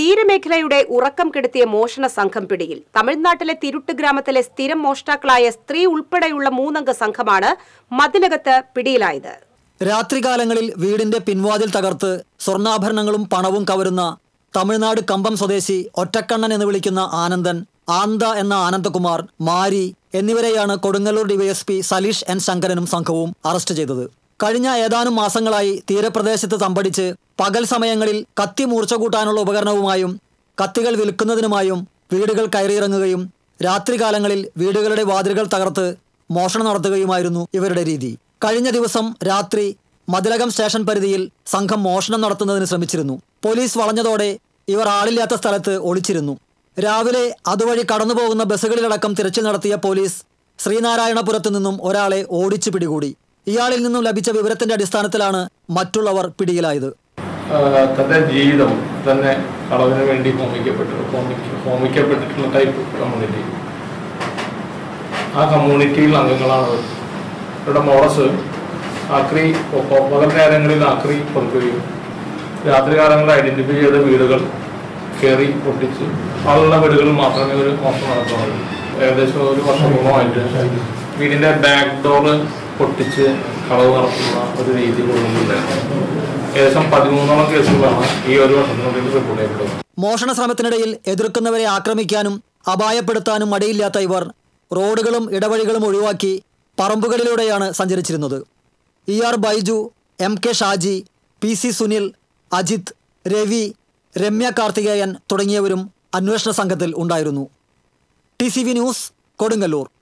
തീരമേഖലയുടെ ഉറക്കം കെടുത്തിയ മോഷണ സംഘം പിടിയിൽ തമിഴ്നാട്ടിലെ തിരുട്ട് ഗ്രാമത്തിലെ സ്ഥിരം മോഷ്ടാക്കളായ സ്ത്രീ ഉൾപ്പെടെയുള്ള മൂന്നംഗ സംഘമാണ് മതിലകത്ത് പിടിയിലായത് രാത്രികാലങ്ങളിൽ വീടിന്റെ പിൻവാതിൽ തകർത്ത് സ്വർണ്ണാഭരണങ്ങളും പണവും കവരുന്ന തമിഴ്നാട് കമ്പം സ്വദേശി ഒറ്റക്കണ്ണൻ എന്ന് വിളിക്കുന്ന ആനന്ദൻ ആന്ത എന്ന ആനന്ദകുമാർ മാരി എന്നിവരെയാണ് കൊടുങ്ങല്ലൂർ ഡിവൈഎസ്പി സലീഷ് എൻ ശങ്കരനും സംഘവും അറസ്റ്റ് ചെയ്തത് കഴിഞ്ഞ ഏതാനും മാസങ്ങളായി തീരപ്രദേശത്ത് തമ്പടിച്ച് പകൽ സമയങ്ങളിൽ കത്തി മൂർച്ച കൂട്ടാനുള്ള ഉപകരണവുമായും കത്തികൾ വിൽക്കുന്നതിനുമായും വീടുകൾ കയറിയിറങ്ങുകയും രാത്രികാലങ്ങളിൽ വീടുകളുടെ വാതിലുകൾ തകർത്ത് മോഷണം നടത്തുകയുമായിരുന്നു ഇവരുടെ രീതി കഴിഞ്ഞ ദിവസം രാത്രി മതിലകം സ്റ്റേഷൻ പരിധിയിൽ സംഘം മോഷണം നടത്തുന്നതിന് ശ്രമിച്ചിരുന്നു പോലീസ് വളഞ്ഞതോടെ ഇവർ ആളില്ലാത്ത സ്ഥലത്ത് ഒളിച്ചിരുന്നു രാവിലെ അതുവഴി കടന്നുപോകുന്ന ബസ്സുകളിലടക്കം തിരച്ചിൽ നടത്തിയ പോലീസ് ശ്രീനാരായണപുരത്തു നിന്നും ഒരാളെ ഓടിച്ചു പിടികൂടി ഇയാളിൽ നിന്നും ലഭിച്ച വിവരത്തിന്റെ അടിസ്ഥാനത്തിലാണ് മറ്റുള്ളവർ പിടിയിലായത് ആ, തന്റെ ജീവിതം തന്നെ കളവിന് വേണ്ടി ഹോമിക്കപ്പെട്ടു ഹോമിക്ക- ഹോമിക്കപ്പെട്ടിട്ടുള്ള ടൈപ്പ് കമ്മ്യൂണിറ്റി ആ കമ്മ്യൂണിറ്റിയിൽ അംഗങ്ങളാണ് അവർ. ഇവരുടെ മോഡസ് ആക്രി പ- പ- പകൽ നേരങ്ങളിൽ ആക്രി കൊടുക്കുകയും രാത്രി കാലങ്ങളിൽ ഐഡന്റിഫൈ ചെയ്ത വീടുകൾ കയറി പൊട്ടിച്ച് ആളുള്ള വീടുകളിൽ മാത്രമേ ഒരു മോശം നടത്തുന്നുള്ളൂ ഏകദേശം ഒരു വർഷമോളമായിട്ട് വീടിന്റെ ബാക്ക് ഡോറ് പൊട്ടിച്ച് കളവ് നടത്തുന്ന ഒരു രീതി കൊടുക്കുന്നുണ്ടായിരുന്നു ഏകദേശം പതിമൂന്നോളം കേസുകളാണ് ഈ ഒരു വർഷത്തിനുള്ളിൽ റിപ്പോർട്ട് ചെയ്യപ്പെട്ടത് മോഷണ ശ്രമത്തിനിടയിൽ എതിർക്കുന്നവരെ ആക്രമിക്കാനും അപായപ്പെടുത്താനും മടിയില്ലാത്ത ഇവർ റോഡുകളും ഇടവഴികളും ഒഴിവാക്കി പറമ്പുകളിലൂടെയാണ് സഞ്ചരിച്ചിരുന്നത് E R Baiju M K Shaji P C Sunil Ajith Ravi Ramya Karthikeyan തുടങ്ങിയവരും അന്വേഷണ സംഘത്തിൽ ഉണ്ടായിരുന്നു T C V news Kodungallur